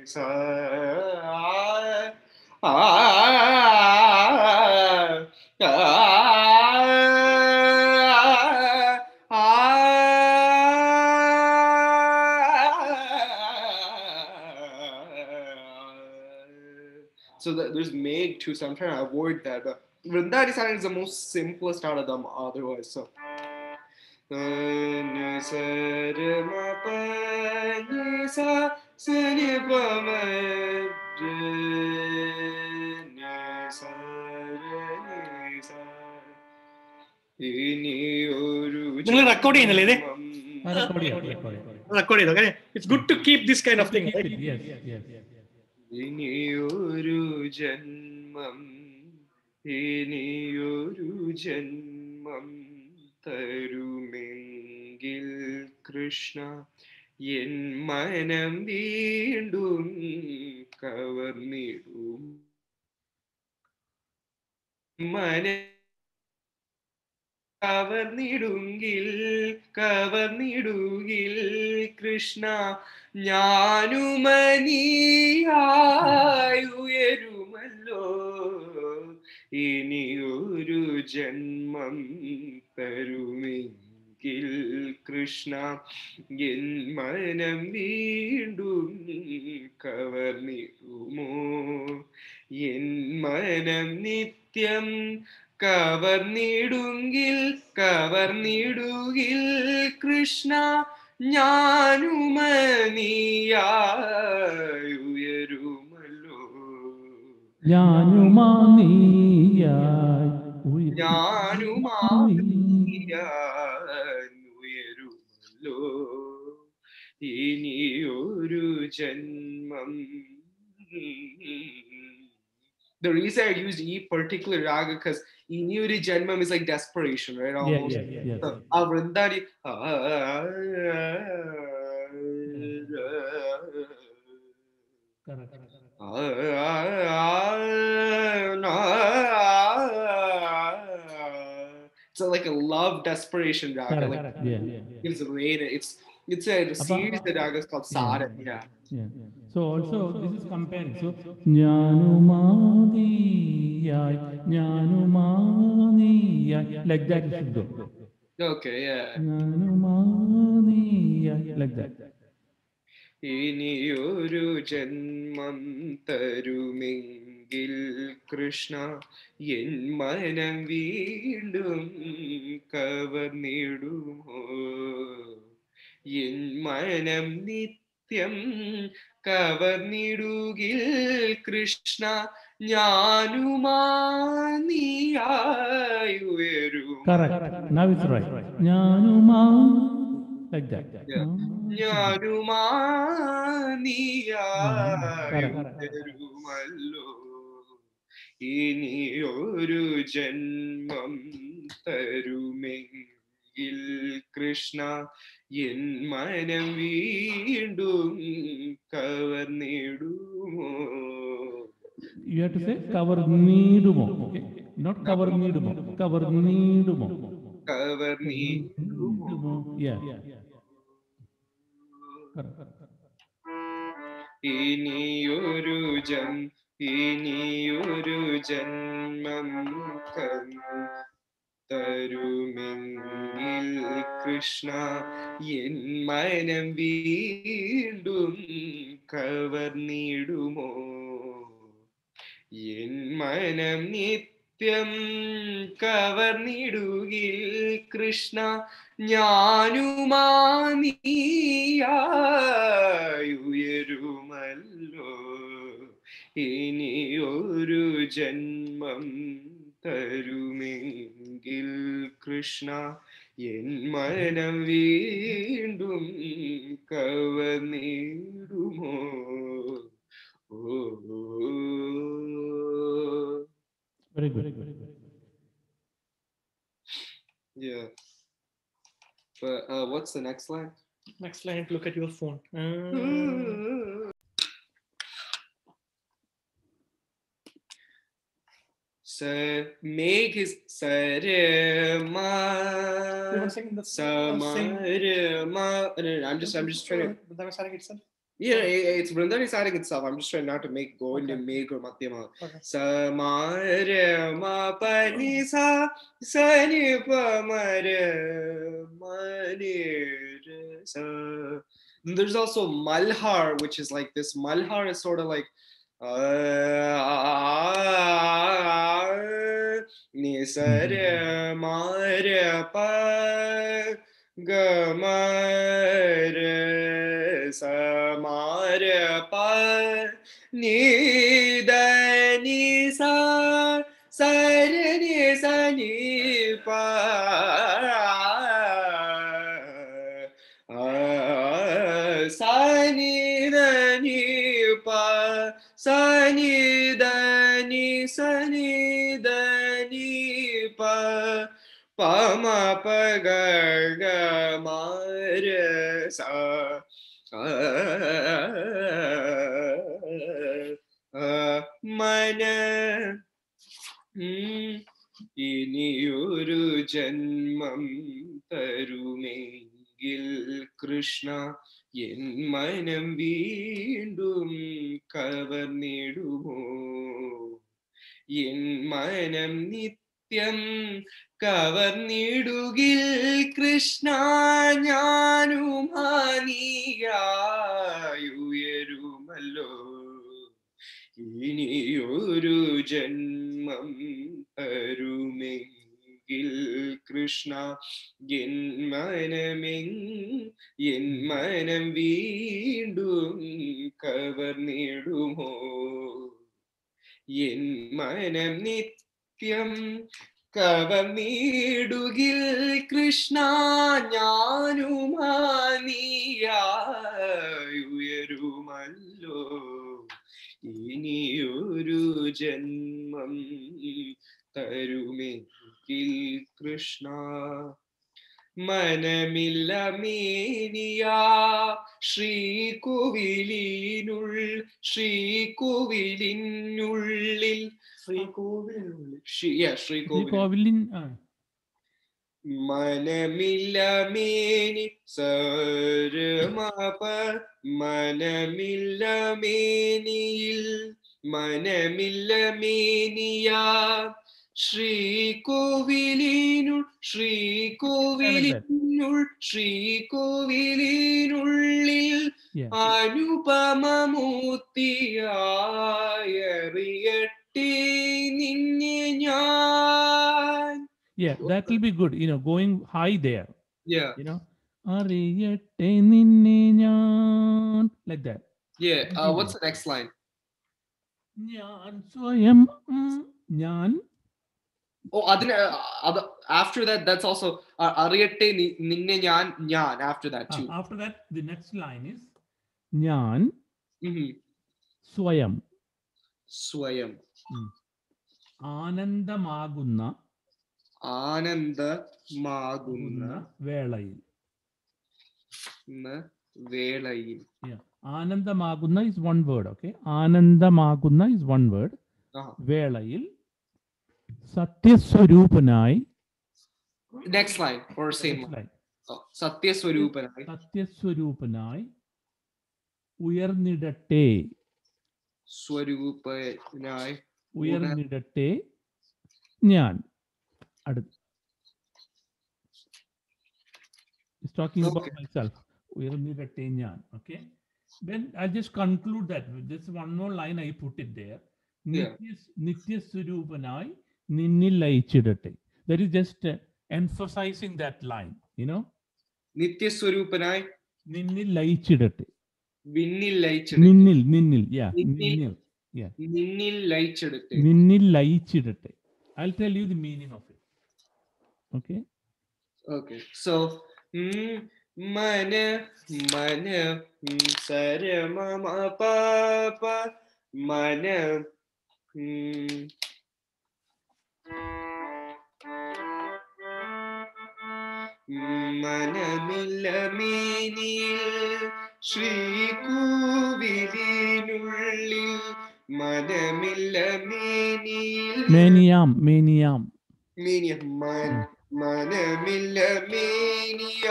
sa ah ah So that there's Meg too, so I'm trying to avoid that. But Vrindari sound is the most simplest out of them otherwise. So നിങ്ങൾ record ചെയ്യുന്നില്ലേ ഇത്? ആ, record ചെയ്യാം, record ചെയ്യാം. Record ചെയ്തോ കാര്യം it's good to keep this kind of thing Keep it, yes, yes, yes. ഇനിയൊരു ജന്മം ഇനിയൊരു ജന്മം തരുമെങ്കിൽ കൃഷ്ണ എൻ മനം വീണ്ടും കവർന്നിടും മന കവർന്നിടുങ്കിൽ കവർന്നിടുകിൽ കൃഷ്ണ ഞാനുമനിയായുയരുമല്ലോ ഇനിയൊരു ജന്മം തരുമെങ്കിൽ കൃഷ്ണ എൻ മനം വീണ്ടും കവർന്നിടുമോ എൻ മനം നിത്യം കവർന്നിടുങ്കിൽ കവർന്നിടുകിൽ കൃഷ്ണ ഞാനുമനിയായുയരുമല്ലോ ഞാനുമാ നീയായി ഉയരും. ഞാനുമായുയരുമല്ലോ ഇനിയൊരു ജന്മം The reason I used E particular raga because Iniuri Janmam is like desperation, right? Yeah, Almost. yeah, yeah. So, ah, Vrindari. Correct, correct. So like a love desperation raga, Correct, like correct. Yeah, yeah, yeah. gives rain. It's it's a series of ragas called Sada. Yeah. Yeah. So also this is comparing. So ജ്ഞാനുമാതിയായി ജ്ഞാനുമാതിയായി like that you should go. Okay, yeah. ജ്ഞാനുമാതിയായി like that. ഇനിയൊരു ജന്മം തരുമെങ്കിൽ Krishna N മനം വീണ്ടും കവർന്നിടുമോ N മനം നിത്യം കവർന്നിടുകിൽ Krishna ഞാനുമാ നീയായുയരും Correct. Now it's right. ജ്ഞാനുമാ like that. Yeah. ഞാനുമാ correct. നീയായുമല്ലോ ഇനിയൊരു ജന്മം തരുമെങ്കിൽ കൃഷ്ണ എൻ മനം വീണ്ടും കവർന്നിടുമോ You have to say cover needumo. Okay? Not cover needumo. Cover needumo. കവർന്നിടുമോ Yeah. Correct. ഇനിയൊരു ജൻ ഇനിയൊരു ജന്മം തന്നു തരുമെങ്കിൽ കൃഷ്ണ എൻ മനം വീണ്ടും കവർന്നിടുമോ എൻ മനം നിത്യം കവർന്നിടുകിൽ കൃഷ്ണ ഞാനുമാ നീയായുയരുമല്ലോ ഇനിയൊരു ജന്മം തരുമെങ്കിൽ കൃഷ്ണ എൻ മനം വീണ്ടും കവർന്നിടുമോ ഓ Very good. Yeah. But uh, what's the next line? Next line, look at your phone. Uh, Sa make his sare one ma second, the- sa ma sing. re ma. No, no, no, I'm just I'm just trying to. Vrindavan Sarang itself. Yeah, i- it's Vrindani Saring itself. I'm just trying not to make go into Okay. Meg or Madhyama. Okay. Sa ma re ma pa ni sa sa ni pa ma re ma ni re sa. And there's also Malhar, which is like this. Malhar is sort of like ni sa re ma re pa ga ma re sa ma re pa ni da ni sa sa re ni sa ni pa Ah, sa ni da ni pa sa ni da ni sa ni da ni pa pa ma pa ga ga ma re sa മന ഇനിയൊരു ജന്മം തരുമെങ്കിൽ Krishna N മനം വീണ്ടും കവർന്നിടുമോ N മനം നിത്യം കവർന്നിടുകിൽ കൃഷ്ണ ഞാനും ഹാനിയായുയരുമല്ലോ ഇനിയൊരു ജന്മം തരുമെങ്കിൽ കൃഷ്ണ എൻ മനമെങ് എൻ മനം വീണ്ടും കവർന്നിടുമോ എൻ മനം നിത്യം കവർന്നിടുകിൽ കൃഷ്ണ ഞാനുമാനിയായുയരുമല്ലോ ഇനിയൊരു ജന്മം തരുമെങ്കിൽ കൃഷ്ണ മനമില്ല മേനിയാ ശ്രീകോവിലിനുൾ ശ്രീകോവിലിനുള്ളിൽ ശ്രീകോവിലിനുള്ളിൽ ശ്രീ- yeah, ഈ ശ്രീകോവിലിൻ കോവിലിൻ ആ, മനമില്ല മേനി സരമപ മനമില്ല മേനിയിൽ മനമില്ല മേനിയാ ശ്രീകോവിലിനുൾ ശ്രീകോവിലിനുൾ ശ്രീകോവിലിനുള്ളിൽ yeah. അനുപമമൂർത്തിയായറിയട്ടെ നിന്നെ ഞാൻ Yeah, that will be good. You know, going high there. Yeah, You know, അറിയട്ടെ നിന്നെ ഞാൻ like that. yeah. Uh, what's the next line? ഞാൻ സ്വയം ഉം, ഞാൻ Oh, അതിന് അത് after that, that's also uh, അറിയട്ടെ നി- നിന്നെ ഞാൻ ഞാൻ after that ആ, too. after that the next line is ഞാൻ Mhm. സ്വയം സ്വയം ആനന്ദമാകുന്ന ആനന്ദമാകുന്ന വേളയിൽ വേളയിൽ Yeah. ആനന്ദമാകുന്ന is one word okay ആനന്ദമാകുന്ന is one word ആ. വേളയിൽ സത്യസ്വരൂപനായി next line or same Next line. line. Oh, സത്യസ്വരൂപനായി സത്യസ്വരൂപനായി ഉയർന്നിടട്ടെ സ്വരൂപനായി ഉയർന്നിടട്ടെ ഞാൻ അടുത്ത് It's talking about Okay. myself. ഉയർന്നിടട്ടെ ഞാൻ okay then I'll just conclude that with this one more line I put it there Yeah. നിത്യ- നിത്യസ്വരൂപനായി നിന്നിൽ ലയിച്ചിടട്ടെ that is just uh, emphasizing that line you know നിത്യസ്വരൂപനായി നിന്നിൽ ലയിച്ചിടട്ടെ വിണ്ണിൽ ലയിച്ചെടുത്ത് നിന്നിൽ നിന്നിൽ yeah നിന്നിൽ. നിന്നിൽ നിന്നിൽ ലയിച്ചെടുത്ത് നിന്നിൽ ലയിച്ചിടട്ടെ I'll tell you the meaning of it okay Okay, so mm, mana mana mm, sare mama papa mana mm, മനമില്ല മേനിയിൽ ശ്രീകൂവിലിനുള്ളിൽ മനമില്ല മേനിയിൽ മേനിയാം മേനിയാം മേനിയ മൻ മനമില്ല മേനിയ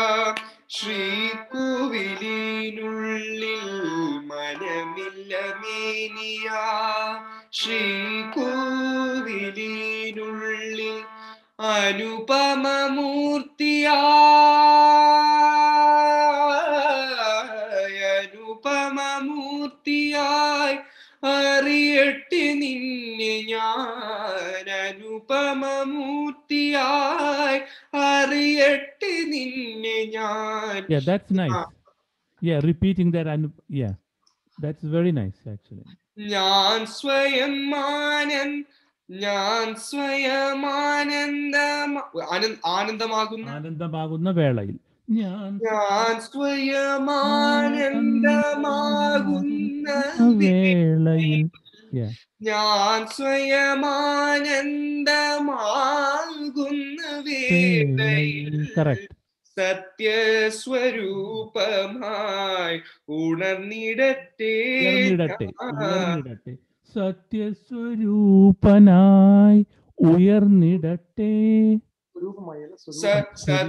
ശ്രീകോവിലിനുള്ളിൽ മനമില്ല മേനിയ ശ്രീകോവിലിനുള്ളിൽ അനുപമമൂർത്തിയായി അനുപമമൂർത്തിയായി അറിയട്ടെ നിന്നെ ഞാൻ അനുപമമൂർത്തിയായി അറിയട്ടെ നിന്നെ ഞാൻ Yeah, that's nice. Yeah, repeating that and yeah, that's very nice actually. ഞാൻ സ്വയം ആനന്ദ ഞാൻ സ്വയം ആനന്ദമ ആനന്ദ ആനന്ദമാകുന്ന ആനന്ദമാകുന്ന വേളയിൽ ഞാൻ ഞാൻ സ്വയം ആനന്ദമാകുന്ന വേളയിൽ yeah, ഞാൻ സ്വയം ആനന്ദമാകുന്ന വേളയിൽ correct. സത്യസ്വരൂപമായി ഉണർന്നിടട്ടെ ഉയർന്നിടട്ടെ ഞാൻ. ഉയർന്നിടട്ടെ സത്യസ്വരൂപനായി ഉയർന്നിടട്ടെ സ-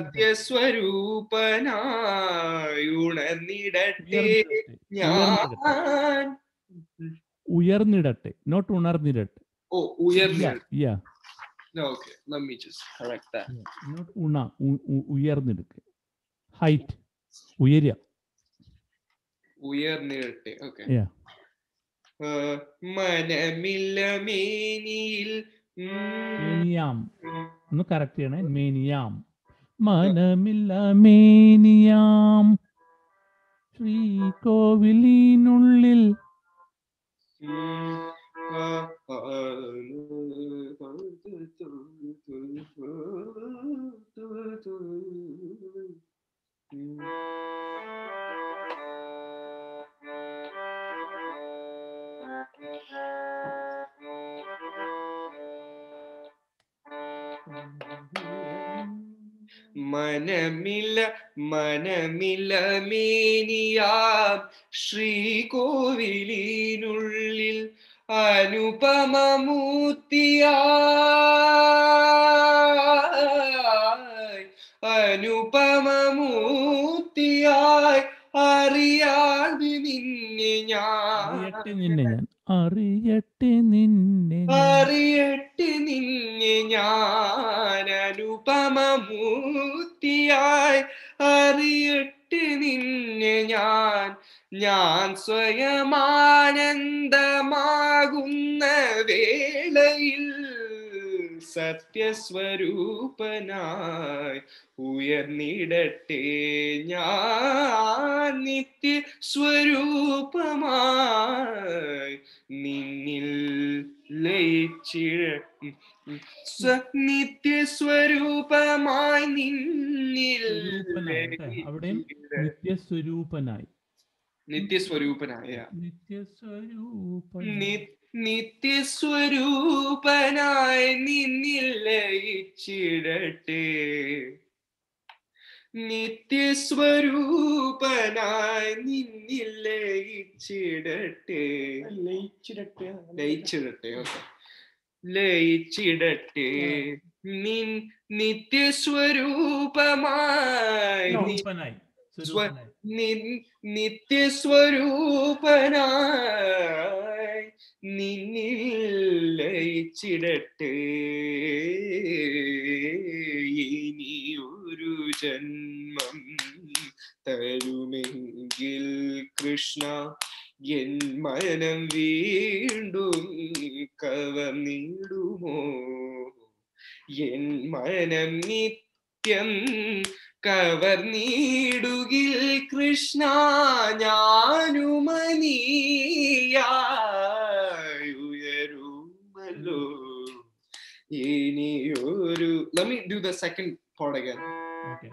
സത്യസ്വരൂപനായി ഉണർന്നിടട്ടെ ഉയർന്നിടട്ടെ ഞാൻ ഉയർന്നിടട്ടെ നോട്ട് ഉണർന്നിടട്ടെ ഓ ഉയർന്ന yeah okay let me just correct that note ഉണ ഉ- ഉ- ഉയർന്നിടട്ടെ ഹൈറ്റ് ഉയരുക ഉയർന്നിടട്ടെ ഓക്കെ Yeah. മനമില്ല മേനിയിൽ ഉം, മേനിയാം ഉം, ഒന്ന് കറക്റ്റ് ചെയ്യണേ മേനിയാം മനമില്ല മേനിയാം ശ്രീകോവിലിനുള്ളിൽ ഉം, ആ, ആ, ഉം. മനമില്ല മനമില്ല മേനിയാം ശ്രീകോവിലിനുള്ളിൽ അനുപമമൂർത്തിയായി അനുപമമൂർത്തിയായി അറിയാതെ നിന്നെ അറിയട്ടെ ഞാൻ നിന്നെ ഞാൻ അറിയട്ടെ നിന്നെ ഞാൻ. അറിയട്ടെ നിന്നെ ഞാൻ അനുപമമൂർത്തിയായി അറിയട്ടെ നിന്നെ ഞാൻ ഞാൻ സ്വയമാനന്ദമാകുന്ന വേളയിൽ സത്യസ്വരൂപനായി ഉയർന്നിടട്ടെ ഞാൻ നിത്യ സ്വരൂപമായി നിന്നിൽ ലയിച്ചിട സ്വ- നിത്യസ്വരൂപമായി നിന്നിൽ സ്വരൂപനായി കേട്ടോ. അവിടെയും ലയിച്ചിട- നിത്യസ്വരൂപനായി നിത്യസ്വരൂപനായ നിത്യസ്വരൂപനായി നി- നിത്യസ്വരൂപനായി നിന്നിൽ ലയിച്ചിടട്ടെ നിത്യസ്വരൂപനായി നിന്നിൽ ലയിച്ചിടട്ടെ ലയിച്ചിടട്ടെ ലയിച്ചിടട്ടെ ഓക്കെ ലയിച്ചിടട്ടെ നിൻ നിത്യസ്വരൂപമായി നി- സ്വരൂപനായി സ്വരൂപനായി നിൻ- നിത്യസ്വരൂപനായി നിന്നിൽ ലയിച്ചിടട്ടെ ഇനി ഒരു ജന്മം തരുമെങ്കിൽ കൃഷ്ണ എൻ മനം വീണ്ടും കവർന്നിടുമോ എൻ മനം നിത്യം കവർന്നിടുകിൽ കൃഷ്ണ ഞാനുമനീയായി ഉയരുമല്ലോ ഇനിയൊരു let me do the second part again okay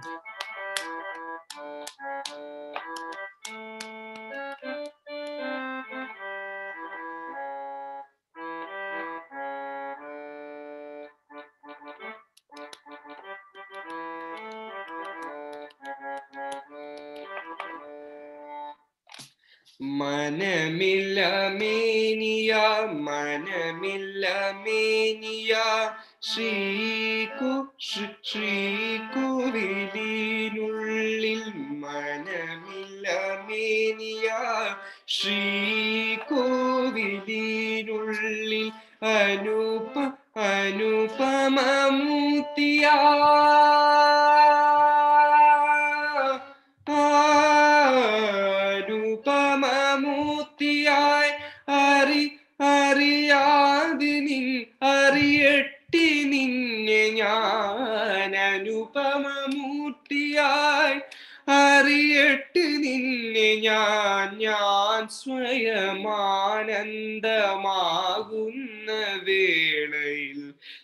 മനമില്ല മേനിയ മനമില്ല മേനിയ ശ്രീകു ശ്രീ- ശ്രീകോവിലിനുള്ളിൽ മനമില്ല മേനിയ ശ്രീകോവിലിനുള്ളിൽ അനുപ അനുപമൂർത്തിയ അനുപമൂർത്തിയായി അറി അറിയാതെ നിൻ അറിയട്ടി നിന്നെ ഞാൻ അനുപമമൂർത്തിയായി അറിയട്ട് നിന്നെ ഞാൻ ഞാൻ സ്വയമാനന്ദമാകുന്ന വേളയിൽ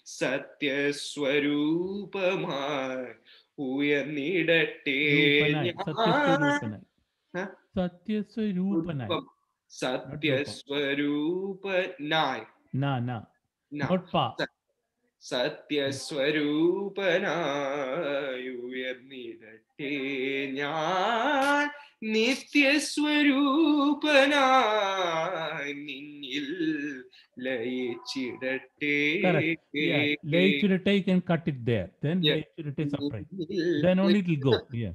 സത്യസ്വരൂപമായി ഉയർന്നിടട്ടെ രൂപനായി ഞാൻ സത്യസ്വരൂപനായി ഹ? സത്യസ്വരൂപനായി രൂപം. സത്യസ്വരൂപനായി നാ നാ നാ. നോട്ട് പാ സത്യസ്വരൂപനായി ഉയർന്നിടട്ടെ ഞാൻ നിത്യസ്വരൂപനായി നിന്നിൽ ലയിച്ചിടട്ടെ Correct. Yeah, ലയിച്ചിരട്ടെ you can cut it there. Then Yeah. ലയിച്ചിരട്ടെ separate. Then only it will go. Yeah.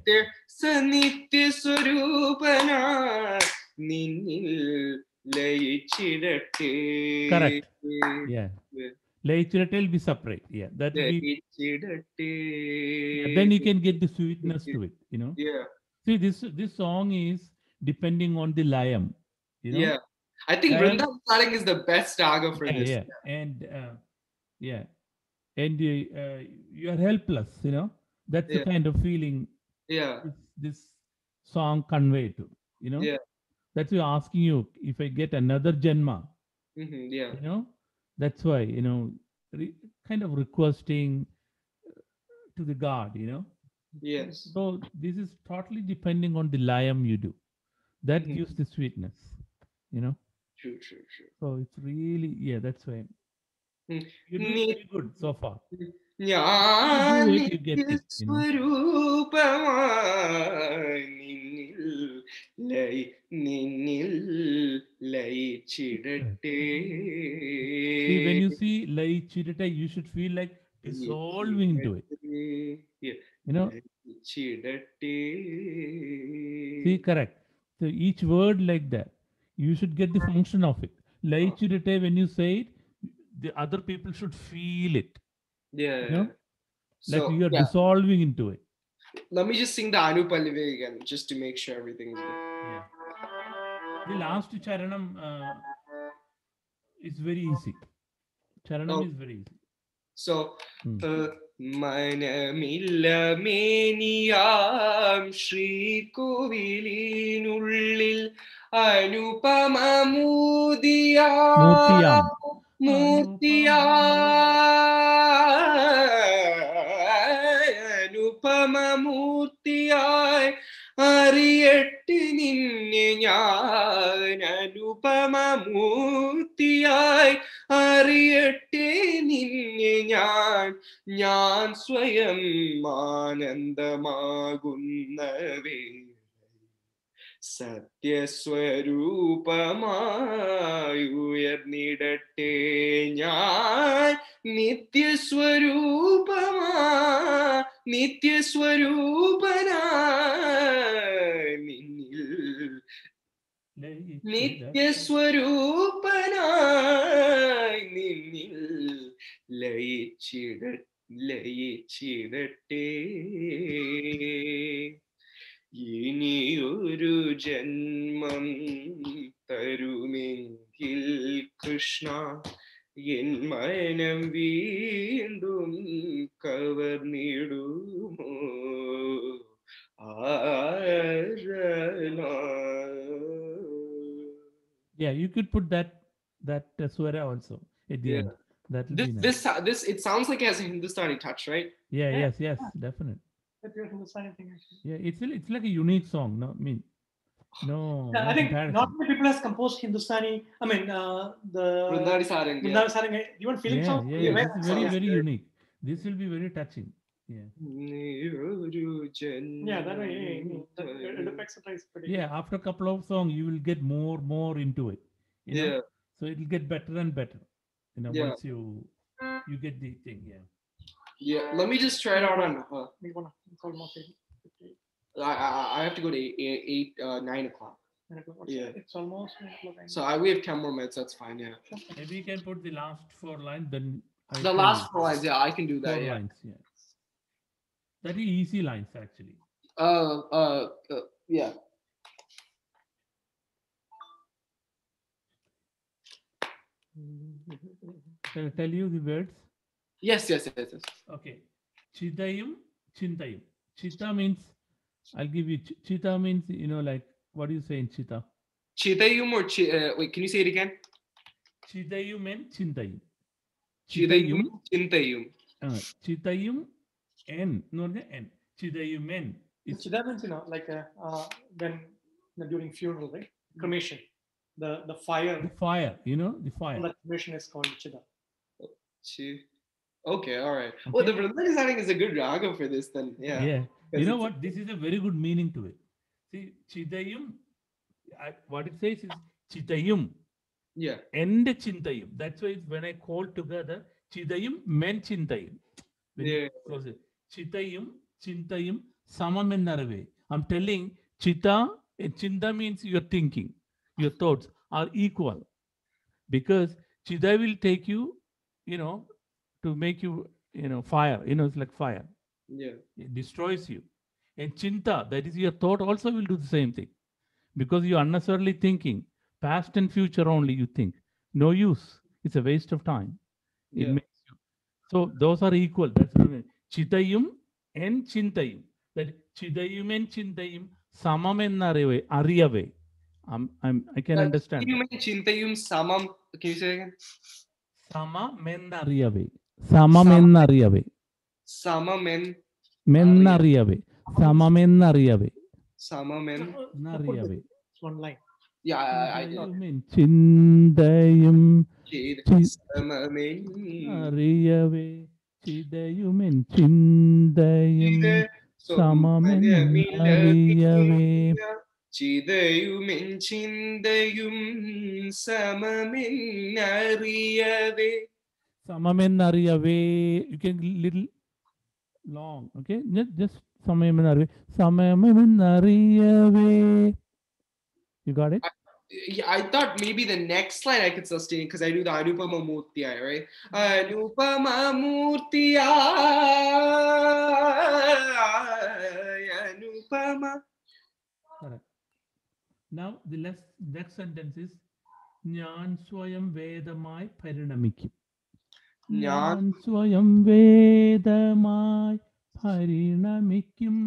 സനിത്യസ്വരൂപനായി നിന്നിൽ ലയിച്ചിടട്ടെ Correct. Yeah. ലയിച്ചിരട്ടെ will be separate. Yeah. That will be. ലയിച്ചിടട്ടെ Then you can get the sweetness to it. You know. Yeah. See, this this song is depending on the layam. You know. Yeah. I think Liam- Vrindavan Saling is the best raga for Yeah, this. yeah. And uh, yeah, and uh, uh, you are helpless. You know. That's the Yeah. kind of feeling Yeah. this, this song convey to. You know. Yeah. That's why asking you if I get another Janma. Mhm, Yeah. you know that's why you know re- kind of requesting uh, to the god you know Yes. so this is totally depending on the layam you do that Mhm. gives the sweetness you know True, true, true. so it's really yeah that's why Mm. you're doing Me- very good so far ഞാൻ You do it, you get it, you know. സ്വരൂപമായി നിന്നിൽ ലയി നിന്നിൽ ലയിച്ചിടട്ടെ see when you see lay chirita you should feel like dissolving into it Yeah. you know ലയിച്ചിടട്ടെ see correct so each word like that you should get the function of it lay chirita when you say it the other people should feel it Yeah. know, like So, you are yeah. dissolving into it. Let me just sing the Anu Pallavi again, just to make sure everything is good. The last charanam uh, is very easy. Charanam Oh. is very easy. So, Hmm. uh, മനമില്ല മേനിയാം ശ്രീകോവിലിനുള്ളിൽ അനുപമമൂതിയാ മൂർത്തിയാം. മൂർത്തിയാ അനുപമമൂർത്തിയായി അറിയട്ട് നിന്നെ ഞാൻ അനുപമമൂർത്തിയായി അറിയട്ടെ നിന്നെ ഞാൻ ഞാൻ സ്വയം ആനന്ദമാകുന്ന വേളയിൽ സത്യസ്വരൂപമായി ഉയർന്നിടട്ടെ ഞാൻ നിത്യസ്വരൂപമാ നിത്യസ്വരൂപനായി നിന്നിൽ നിത്യസ്വരൂപനായി നിന്നിൽ ലയിച്ചിട ലയിച്ചിടട്ടെ ഇനിയൊരു ജന്മം തരുമെങ്കിൽ കൃഷ്ണ എൻ മനം വീണ്ടും കവർന്നിടുമോ ആരണ Yeah, you could put that that uh, swara also at the Yeah. end. That will this be nice. this sou- this it sounds like it has a Hindustani touch, right? yeah, Yeah. yes, yes, definitely. That you're Hindustani thing actually. Yeah, it's a- it's like a unique song. No, I mean, no. Yeah, no I think comparison. not many people has composed Hindustani. I mean, uh, the Vrindari Sarang. yeah. Vrindavan Saranga, even film yeah, songs. yeah, they yeah. were This is very songs. very unique. This will be very touching. Yeah. നീയൊരു Yeah, that way, yeah, yeah, ജന്മം yeah. The- the effects are nice, pretty Yeah, after a couple of songs, you will get more more into it. You know? Yeah. So it will get better and better. You know, Yeah. once you you get the thing. Yeah. Yeah, let me just try it out on. Uh, We wanna, it's almost eight, fifty, I, I I have to go to eight, eight, eight uh, nine o'clock. nine o'clock. What's Yeah. it? It's almost nine o'clock. I So I, we have ten more minutes. That's fine. Yeah. Sure. Maybe you can put the last four lines, then. I The tell last you. four lines. Yeah, I can do that. Four Yeah. lines, yeah. That is easy lines, actually. Uh, uh, uh, yeah. Shall I tell you the words? Yes, yes, yes, yes. Okay. Chidayum, chintayum. Chita means, I'll give you, ch- chita means, you know, like, what do you say in chita? Chidayum or chi- uh, wait, can you say it again? Chidayum and chintayum. Chidayum, chintayum. uh, chitayum n, no, no, n. Chidayum n. It's It's Chida means, you know, like uh, uh, when when during funeral, right? Cremation. The the fire the fire, you know, the on fire. that cremation is called Chida. Chi- Okay, all right. Well, the Okay. Brahmani sounding is a good raga for this then. Yeah. Yeah. You because know it's- what? This is a very good meaning to it. See, chidayum, I, what it says is chidayum Yeah. and chintayum. That's why it's when I call together chidayum men chintayum. When you Yeah. close it. Chitayum, chintayum, samam enarave. I'm telling chita, and chinta means your thinking, your thoughts are equal. Because chida will take you, you know, to make you, you know, fire. You know, it's like fire. Yeah. It destroys you. And chinta, that is your thought, also will do the same thing. Because you're unnecessarily thinking, past and future only you think. No use. It's a waste of time. It Yeah. makes you. So those are equal. That's what I mean. Chitayum and chintayum. That chidayum and chintayum samam എന്നറിയവേ അറിയവേ I'm, I'm, I can Uh, understand. You mean chintayum samam? Can you say it again? സമമെന്നറിയവേ സമമെന്നറിയവേ Samamen, മെന്നറിയവേ സമമെന്നറിയവേ samamen. എന്നറിയവേ It's one line. Yeah, I, I, I ചിന്തയും ചിന്തയും Chid, Chi- samamen. അറിയവേ ചിതയുമെൻ ചിന്തയും സമമെന്നറിയവേ ചിതയുമെൻ ചിന്തയും സമമെന്നറിയവേ സമമെന്നറിയവേ you can little long okay just സമയമെന്നറിയവേ സമയമെന്നറിയവേ you got it Yeah, I thought maybe the next line I could sustain because I do the Anupama Murtiya, right? Anupama Murtiya. Anupama. Correct. Now the next, next sentence is ഞാൻ സ്വയം വേദമായി പരിണമിക്കും ഞാൻ ഞാൻ സ്വയം വേദമായി പരിണമിക്കും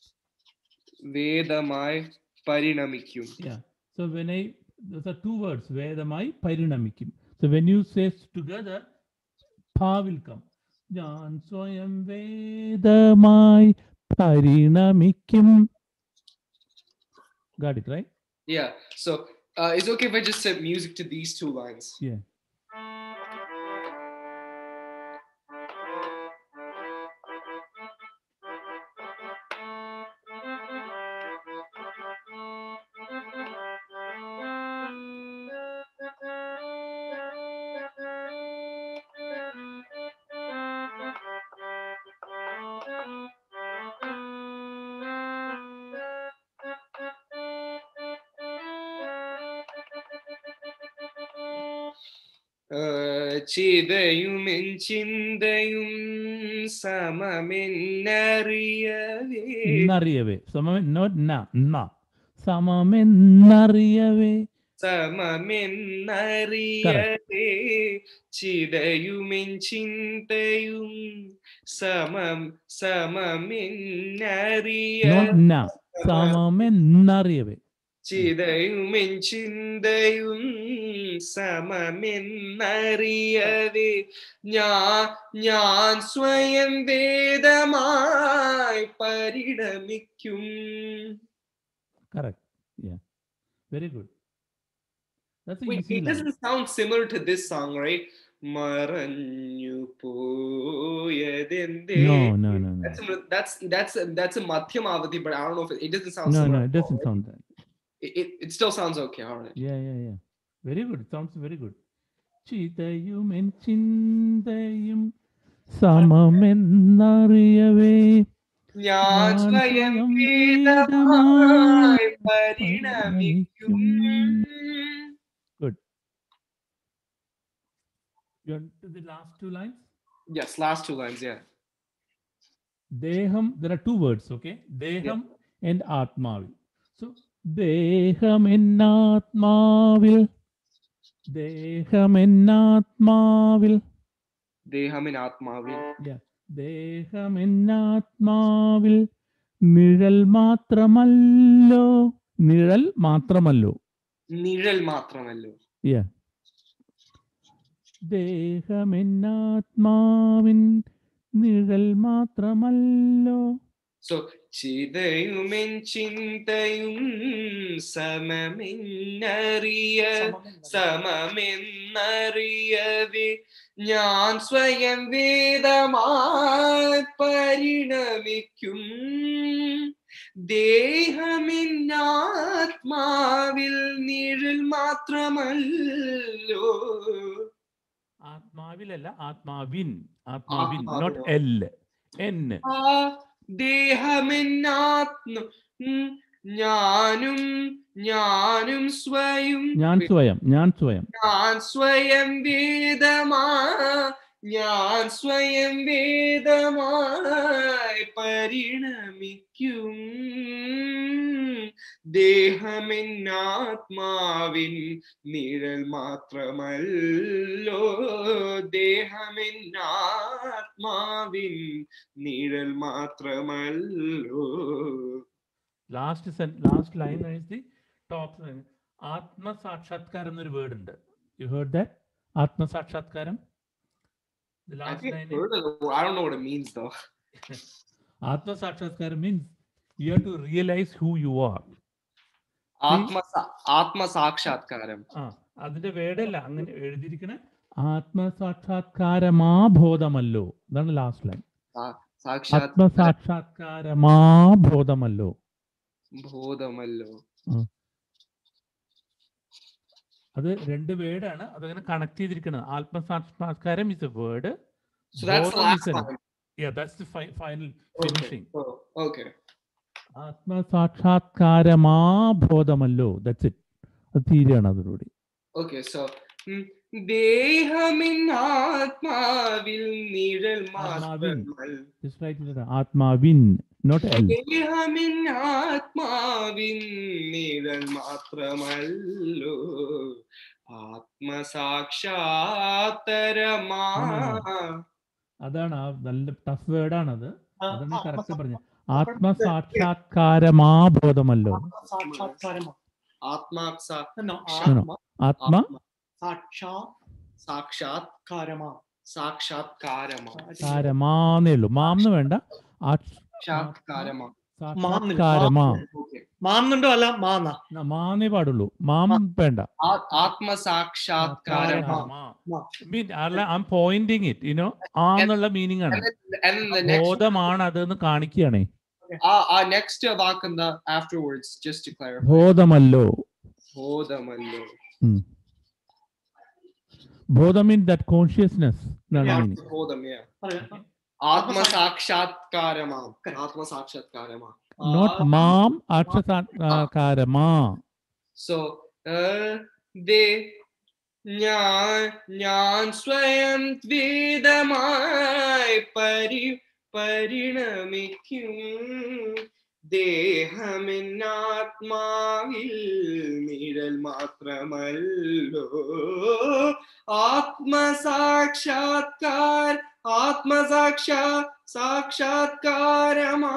വേദമായി പരിണമിക്കും Yeah. So when I those are two words, Vedamai Parinamikim. So when you say s- together, Pa will come. Jan Swayam Vedamai Parinamikim. Got it, right? Yeah. So uh, it's okay if I just set music to these two lines. Yeah. Uh, ചിതയുമെൻ ചിന്തയും സമമെന്നറിയവേ Nariyave. Samame, not na, na. Samamenariyave. സമമെന്നറിയവേ ചിതയുമെൻ ചിന്തയും സമം സമമെന്നറിയ Not na. Samamenariyave. ചിതയുമെൻ ചിന്തയും സമമെന്നറിയവേ ഞാൻ ഞാൻ സ്വയം വേദമായി പരിണമിക്കും Correct. Yeah. Very good. That's an Wait, easy it line. doesn't sound similar to this song, right? മറഞ്ഞു പോയതെന്തേ No, no, no, no. That's a, that's that's a, that's a Madhyamavati, but I don't know if it, it doesn't sound No, similar. no, it at all, doesn't right? sound that. It, it, it still sounds okay. All right. Yeah, yeah, yeah. Very good. It sounds very good. ചിതയും എൻ ചിന്തയും സമമെന്നറിയവേ ഞാൻ ഞാൻ സ്വയം സ്വയം വേദമായി വേദമായി പരിണമിക്കും You want to the last two lines? Yes, last two lines, yeah. ദേഹം there are two words okay ദേഹം and ആത്മാവിൽ so ദേഹം എന്നാത്മാവിൽ ദേഹം എന്നാത്മാവിൽ ദേഹമിൻ ആത്മാവിൽ ദേഹം എന്നാത്മാവിൽ നിഴൽ മാത്രമല്ലോ നിഴൽ മാത്രമല്ലോ നിഴൽ മാത്രമല്ലോ Yeah. ദേഹമെന്നാത്മാവിൻ നിഴൽ മാത്രമല്ലോ സോ ചിതയുമെൻ ചിന്തയും സമമെന്നറിയ സമമെന്നറിയവേ ഞാൻ സ്വയം വേദമായി പരിണമിക്കും ദേഹമിന്നാത്മാവിൽ നിഴൽ മാത്രമല്ലോ ആത്മാവിലല്ല ആത്മാവിൻ ആത്മാവിൻ നോട്ട് ആത്മാവിലോ? എൽ എൻ ആ ദേഹമെന്നാത്മ ഉം, ഞാനും ഞാനും സ്വയം ഞാൻ സ്വയം ഞാൻ സ്വയം ഞാൻ സ്വയം വേദമാ ഞാൻ സ്വയം വേദമായി പരിണമിക്കും ദേഹമെന്നാത്മാവിൻ നിഴൽ മാത്രമല്ലോ ദേഹമെന്നാത്മാവിൻ നിഴൽ മാത്രമല്ലോ ലാസ്റ്റ് സെൻ last line is the top line ആത്മസാക്ഷാത്കാരം എന്നൊരു വേർഡ് ഉണ്ട് യു ഹേർഡ് ദാറ്റ് ആത്മസാക്ഷാത്കാരം The I last think line I've is heard of the word. I don't know what it means though. ആത്മസാക്ഷാത്കാരം means you have to realize who you are ആത്മ ആത്മസാക്ഷാത്കാരം ആ അതിന്റെ വേടല്ല അങ്ങനെ എഴുതിയിരിക്കണ ആത്മസാക്ഷാത്കാരമാ ബോധമല്ലോ ഇതാണ് ലാസ്റ്റ് ലൈൻ സാക്ഷാത് ആത്മസാക്ഷാത്കാരമാ ബോധമല്ലോ ബോധമല്ലോ അത് രണ്ട് വേർഡാണ് അതങ്ങനെ കണക്ട് ചെയ്തിരിക്കുന്നത് ആത്മസാക്ഷാത്കാരം is a word So that's the last line. That's the final Okay. Finishing Oh, okay. ആത്മസാക്ഷാത്കാരമാ ബോധമല്ലോ ദാറ്റ്സ് ഇറ്റ് അത് തീരെയാണ് അതോടുകൂടി Okay, so ഉം, ദേഹമിൻ ആത്മാവിൽ നിഴൽ ആത്മാവിൻ. മാത്രമല്ല Just write it down. ആത്മാവിൻ നോട്ട് എൽ ദേഹമിൻ ആത്മാവിൻ നിഴൽ മാത്രമല്ലോ ആത്മസാക്ഷാത്തരമാ അതാണ് ആ നല്ല ടഫ് വേർഡാണ് അത് അതാണ് കറക്റ്റ് ആത്മസാ- പറഞ്ഞത് ആത്മസാക്ഷാത്കാരമാ ബോധമല്ലോ സാക്ഷാത്കാരമാ ആത്മാക്സ No, No, no. ആത്മ ആത്മ സാക്ഷാത്കാരമാ സാക്ഷാത് സാക്ഷാത്കാരമാ കാരമാന്നേ ഉള്ളൂ മാംന്ന് വേണ്ട ആക്ഷ- സാക്ഷാത്കാരമാ സാക്ഷാത്കാരമാ Okay. മാന്നുണ്ടോ അല്ല മാന്ന ന- മാന്നേ പാടുള്ളൂ മാം വേണ്ട ആ- ആത്മസാക്ഷാത്കാരമാ മാ. മീൻ അല്ല ഐ പോയിന്റിങ് ഇറ്റ് യുനോ ആ എന്നുള്ള മീനിങ് ആണ് And then, and then the next ബോധമാണ് അതെന്ന് കാണിക്കുകയാണേ uh, uh, next vakanda afterwards, just to clarify. ബോധമല്ലോ Bodhamallo. ബോധം മീൻ ദാറ്റ് കോൺഷ്യസ്നെസ് എന്നാണ് Yeah. Meaning Bodham, yeah. പറയാം. Atma sakshatkarama. Atma sakshatkarama. Not മാം ആക്ഷസാത്കാരമാ So, uh, they ഞാൻ ഞാൻ സ്വയം ദ്വേതമായി പരി പരിണമിക്കും ദേഹമെന്നാത്മാവിൽ നിഴൽ മാത്രമല്ലോ ആത്മസാക്ഷാത്കാർ ആത്മസാക്ഷാ സാക്ഷാത്കാരമാ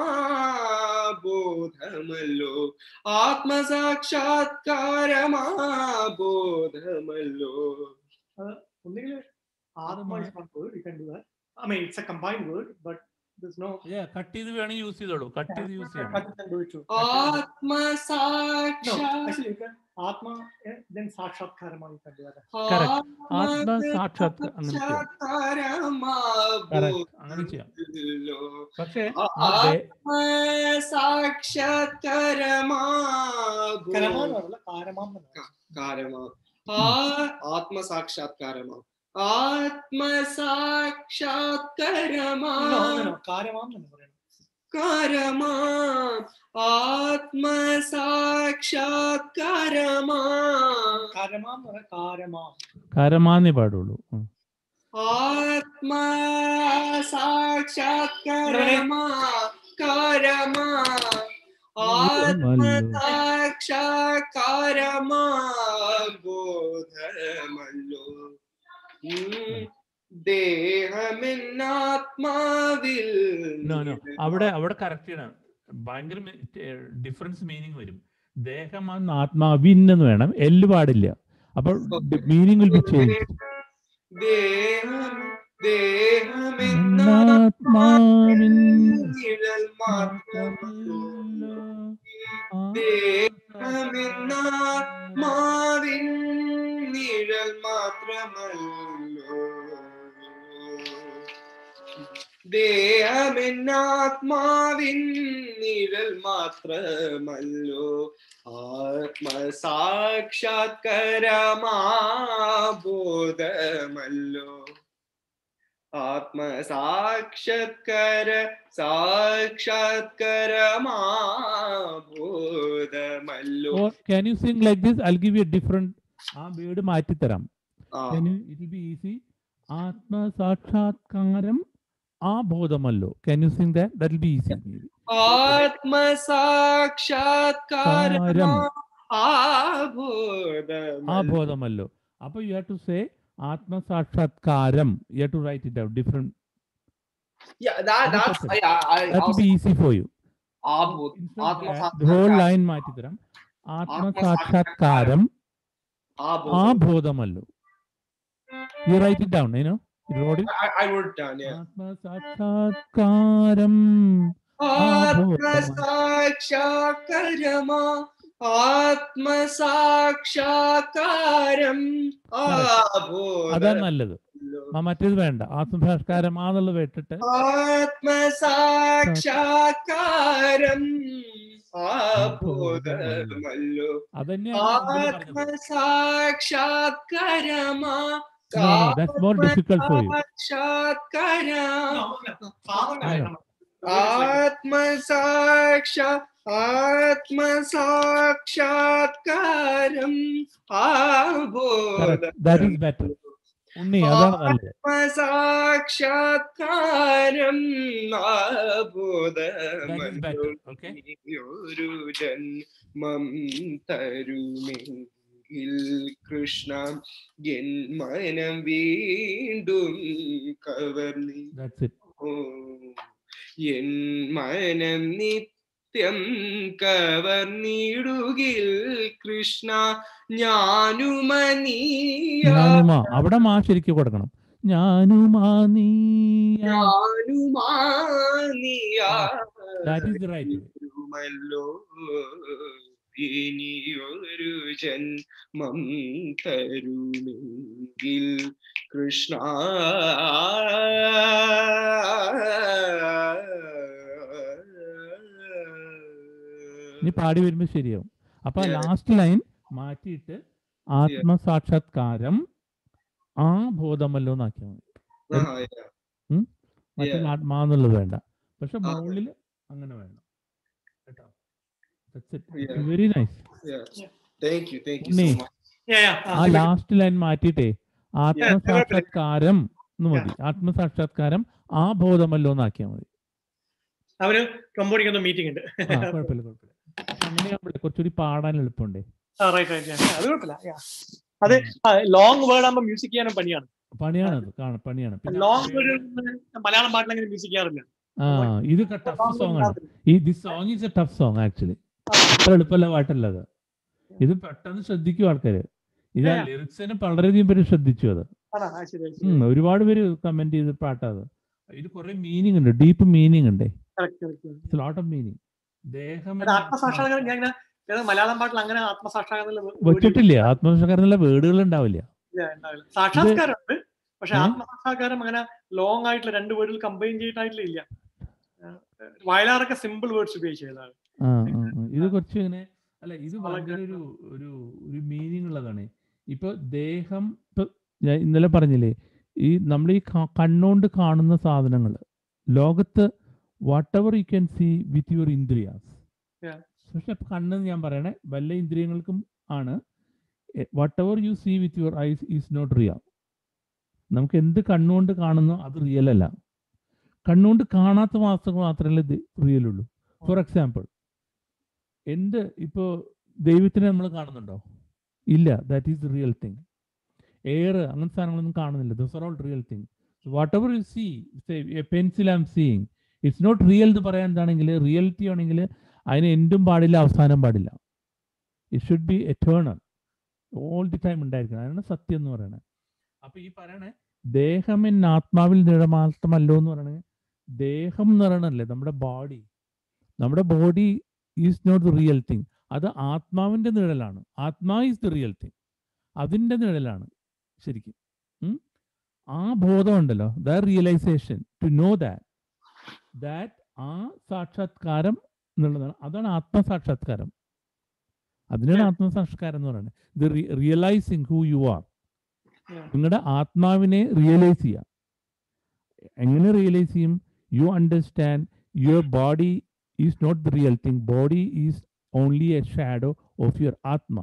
ബോധമല്ലോ ആത്മസാക്ഷാത്കാരമാ ബോധമല്ലോ ഒന്നുകിൽ ആത്മ is one word, you can do that. I mean, it's a combined word, but there's no. Cut ചെയ്ത് വേണമെങ്കിൽ യൂസ് ചെയ്തോളൂ കട്ട് ചെയ്ത് യൂസ് ചെയ്യണം But you can do it too. No, ആത്മസാക്ഷാ actually, you can Atma, eh, then Sakshatkarama, you can do that. Correct. ആത്മസാക്ഷാത്ക അങ്ങനെ ചെയ്യാം ആത്മസാക്ഷാത്കാരമാ Correct. അങ്ങനെ ചെയ്യാം ബോധമല്ലോ പക്ഷേ ആ, ആ ദേ- ആത്മസാക്ഷാത്കാരമാ Karama എന്നല്ല, Karamam എന്നല്ല. കാരമാ ആ ആത്മസാക്ഷാത്കാരമാ ആത്മസാക്ഷാത്കരമാ No, no, no. കാരമാം എന്ന് പറയണം കരമാ ആത്മസാക്ഷാത്കരമാ കാരമാം എന്ന് പറയാം കാരമാം കരമാന്നേ പാടുള്ളൂ ഉം. ആത്മസാക്ഷാത്കരമാ കരമാ ആത്മസാക്ഷാത്കരമാ ബോധമല്ലോ ഉം. ദേഹമെന്നാത്മാവിൽ No, no. അവിടെ അവിടെ കറക്റ്റ് ആണ് ഭയങ്കര ഡിഫറൻസ് മീനിങ് വരും ദേഹമാണ് ആത്മാവിൻ എന്ന് വേണം എല്ല് പാടില്ല അപ്പോൾ മീനിങ് വിൽ ബി ചേഞ്ച് ദേഹം ദേഹമെന്നാത്മാവിൽ ആത്മാവിൻ നിഴൽ മാത്രമല്ലോ ദേഹമെന്നാത്മാവിൻ നിഴൽ മാത്രമല്ലോ ദേഹമെന്നാത്മാവിൻ നിഴൽ മാത്രമല്ലോ ആത്മസാക്ഷാത്കരമാബോധമല്ലോ ആത്മസാക്ഷാത്കര സാക്ഷാത്കരമാബോധമല്ലോ can you sing like this I give you different ആ വേർഡ് മാറ്റിത്തരാം ആ, Can you, it will be easy. ആത്മസാക്ഷാത്കാരം ആ ബോധമല്ലോ can you sing that that will be easy ആത്മസാക്ഷാത്കാരം കാരം. ആ ആ ബോധമല്ലോ ബോധമല്ലോ അപ്പൊ യു ഹാവ് ടു സേ ആത്മസാക്ഷാത്കാരം you have to write it out different Yeah, that, അത് that's പറ്റും. yeah, I, that will also, be easy for you ആ ബോധ- ഹോൾ ആത്മസാക്ഷാത്കാരം ലൈൻ മാറ്റിത്തരാം ആത്മസാക്ഷാത്കാരം ആ ആ ബോധം. ബോധമല്ലോ you write it down you know wrote I, I wrote down, yeah. ആത്മസാക്ഷാത്കാരം ആത്മസാക്ഷാത്കരമാ ആത്മസാക്ഷാത്കാരം ആ അതാ നല്ലത് ആ, മറ്റേത് വേണ്ട ആത്മസാക്ഷാത്കാരം ആ എന്നുള്ളത് വിട്ടിട്ട് ആത്മസാക്ഷാത്കാരം ആ ബോധമല്ലോ അതന്നെയാണ് ഞാൻ മുമ്പിൽ പറഞ്ഞത്. ആത്മസാക്ഷാത്കരമാ No, no, that's more difficult for you. സാക്ഷാത്കരം No, no. പാവം I വേണം. ആത്മസാക്ഷ ആത്മസാക്ഷാത്കാരം Correct. That is better. ഉണ്ണി അതാണ് നല്ലത് ആത്മസാക്ഷാത്കാരം That is ആബോധമല്ലോ better. Okay. ഒരു ജന്മം തരുമെങ്കിൽ കൃഷ്ണ എൻ മനം വീണ്ടും കവർന്നി That's it. ഓ, എൻ മനം നിത്യം കവർന്നിടുകിൽ കൃഷ്ണ ഞാനുമനീയ ഞാനുമാ അവിടെ മാ ശരിക്കും കൊടുക്കണം ഞാനുമാ നീ That is the right way. ഞാനുമാനിയാമല്ലോ ഇനിയൊരു ജന്മം തരുമെങ്കിൽ കൃഷ്ണ നീ പാടി വരുമ്പോ ശരിയാവും അപ്പൊ Yeah. ലാസ്റ്റ് ലൈൻ മാറ്റിയിട്ട് ആത്മസാക്ഷാത്കാരം ആ ബോധമല്ലോ എന്നാക്കിയാൽ മതി ആ, yeah. മറ്റേ Yeah. ആത്മാന്നുള്ളത് വേണ്ട പക്ഷെ ആ. മുകളിൽ അങ്ങനെ വേണം കേട്ടോ Yeah. Very nice Yeah. Yeah. Thank you, thank you so ഉണ്ണി. much. Yeah, yeah. ആ ആ, ഇവിടെ- ലാസ്റ്റ് ലൈൻ മാറ്റിയിട്ടേ ആത്മസാക്ഷാത്കാരം എന്ന് മതി ആത്മസാക്ഷാത്കാരം ആ ബോധമല്ലോ എന്നാക്കിയാൽ മതി അവര് കമ്പോടിക്കുന്ന മീറ്റിംഗ് ഉണ്ട് ആ കുഴപ്പമില്ല കുഴപ്പമില്ല അങ്ങനെയാകുമ്പോഴേ കുറച്ചുകൂടി പാടാൻ എളുപ്പമുണ്ടേ ആ റൈറ്റ് റൈറ്റ് അത് കുഴപ്പമില്ല yeah. അത് ലോങ് വേർഡ് ആകുമ്പോൾ മ്യൂസിക് ചെയ്യാനും പണിയാണ് പണിയാണത് കാണാം പണിയാണ് പിന്നെ ലോങ് വേർഡ് മലയാളം പാട്ടിൽ അങ്ങനെ മ്യൂസിക് ചെയ്യാറില്ല ആ ഇത് ടഫ് സോങ് ആണ് ഈ this song is a tough song actually അത്ര എളുപ്പമല്ല പാട്ടല്ല അത് ഇത് പെട്ടെന്ന് ശ്രദ്ധിക്കും ആൾക്കാര് ഇത് Yeah. ലിറിക്സിന് വളരെയധികം പേര് ശ്രദ്ധിച്ചു അത് ആണോ? ആ, ശരി ശരി. ഉം, ഒരുപാട് പേര് കമന്റ് ചെയ്ത് പാട്ടത് ഇത് കുറെ മീനിങ് ഉണ്ട് ഡീപ്പ് മീനിങ് ഉണ്ട് Correct, correct, correct. Lot of meaning ദേഹം അത് ആത്മസാക്ഷാത്കാരം ഞാൻ ഇങ്ങനെ ഏതോ മലയാളം പാട്ടിൽ അങ്ങനെ ആത്മസാക്ഷാത്കാരം എന്നുള്ള word വെച്ചിട്ടില്ല ആത്മസാക്ഷാത്കാരനുള്ള വേർഡുകൾ ഉണ്ടാവില്ല ഇല്ല, ഉണ്ടാവില്ല. സാക്ഷാത്കാരം ഉണ്ട് പക്ഷെ ഏ? ആത്മസാക്ഷാത്കാരം അങ്ങനെ ലോങ് ആയിട്ടുള്ള രണ്ട് വേർഡിൽ കമ്പൈൻ ചെയ്തിട്ടായിട്ടില്ല ഇല്ല വയലാറൊക്കെ സിമ്പിൾ വേർഡ്സ് ഉപയോഗിച്ചതാണ് ആ, ആ, ആ. ഇത് കുറച്ച് ഇങ്ങനെ അല്ല ഇത് വളരെ ഭയങ്കര ഒരു ഒരു ഒരു മീനിങ് ഉള്ളതാണ് ഇപ്പൊ ദേഹം ഇപ്പൊ ഞാൻ ഇന്നലെ പറഞ്ഞില്ലേ ഈ നമ്മൾ ഈ ക- കണ്ണുകൊണ്ട് കാണുന്ന സാധനങ്ങൾ ലോകത്ത് whatever you can see with your ഇന്ദ്രിയാസ് Yeah. പക്ഷെ കണ്ണ് ഞാൻ പറയണേ വല്ല ഇന്ദ്രിയങ്ങൾക്കും ആണ് whatever you see with your eyes is not real നമുക്ക് എന്ത് കണ്ണുകൊണ്ട് കാണുന്നോ അത് റിയൽ അല്ല കണ്ണുകൊണ്ട് കാണാത്ത വസ്തുക്കൾ മാത്രമല്ല ഇത് റിയൽ ഉള്ളൂ ഫോർ എക്സാമ്പിൾ എന്ത് ഇപ്പോൾ ദൈവത്തിനെ നമ്മൾ കാണുന്നുണ്ടോ ഇല്ല that is real thing air അങ്ങനത്തെ സാധനങ്ങളൊന്നും കാണുന്നില്ല those are all real thing whatever you see pencil am seeing it's not real എന്ന് പറയാൻ എന്താണെങ്കിൽ റിയലിറ്റി ആണെങ്കിൽ അതിന് എന്തും പാടില്ല അവസാനം പാടില്ല it should be eternal all the time ഉണ്ടായിരിക്കണം അതാണ് സത്യം എന്ന് പറയണത് അപ്പൊ ഈ പറയണേ ദേഹം എന്ന ആത്മാവിൽ നിഴമാത്രമല്ലോ എന്ന് പറയണേ ദേഹം എന്ന് പറയണല്ലേ നമ്മുടെ ബോഡി നമ്മുടെ body is not the real thing അത് ആത്മാവിന്റെ നിഴലാണ് ആത്മാ ഈസ് ദ റിയൽ തിങ് അതിന്റെ നിഴലാണ് ശരിക്കും ഉം? ആ ബോധം ഉണ്ടല്ലോ the realisation to know that that ആ സാക്ഷാത്കാരം എന്നുള്ളതാണ് അതാണ് ആത്മസാക്ഷാത്കാരം അതിനാണ് Yeah. ആത്മസാക്ഷാത്കാരം എന്ന് പറയുന്നത് ഇത് realising who you are Yeah. നിങ്ങളുടെ ആത്മാവിനെ റിയലൈസ് ചെയ്യുക എങ്ങനെ റിയലൈസ് ചെയ്യും you understand your body is not the real thing body is only a shadow of your ആത്മ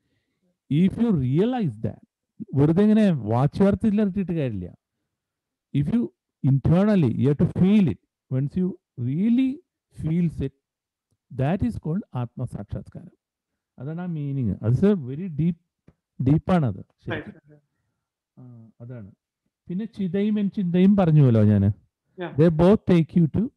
ഇഫ് യു റിയലൈസ് ദാറ്റ് വെറുതെ ഇങ്ങനെ വാച്യാർത്ഥത്തിൽ ഇറക്കിയിട്ട് കാര്യമില്ല if you internally you have to feel it once you really feels it that is called ആത്മസാക്ഷാത്കാരം അതാണ് ആ meaning അത് വെരി ഡീപ്പ് ഡീപ്പാണ് അത് Right. ശരിക്കും ആ, അതാണ് പിന്നെ ചിതയും എൻ ചിന്തയും പറഞ്ഞുവല്ലോ ഞാൻ Yeah. They both take you to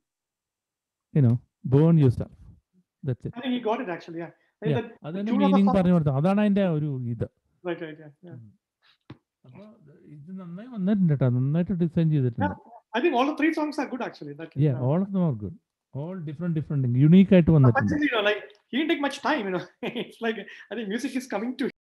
you know burn yourself that's it I think he got it actually. Yeah. I think that- അതിന്റെ tune of the meaning song- പറഞ്ഞു കൊടുത്തത് അതാണ് അതിന്റെ ഒരു ഇത് right, right, yeah, yeah. അപ്പൊ ഇത് നന്നായി വന്നിട്ടുണ്ട് കേട്ടോ നന്നായിട്ട് ഡിസൈൻ ചെയ്തിട്ടുണ്ട് I think all the three songs are good actually. That, Yeah, uh, all of them are good. All different, different things. Unique ആയിട്ട് വന്നിട്ടുണ്ട് Actually, you know, like he didn't take much time. You know, it's like I think music is coming to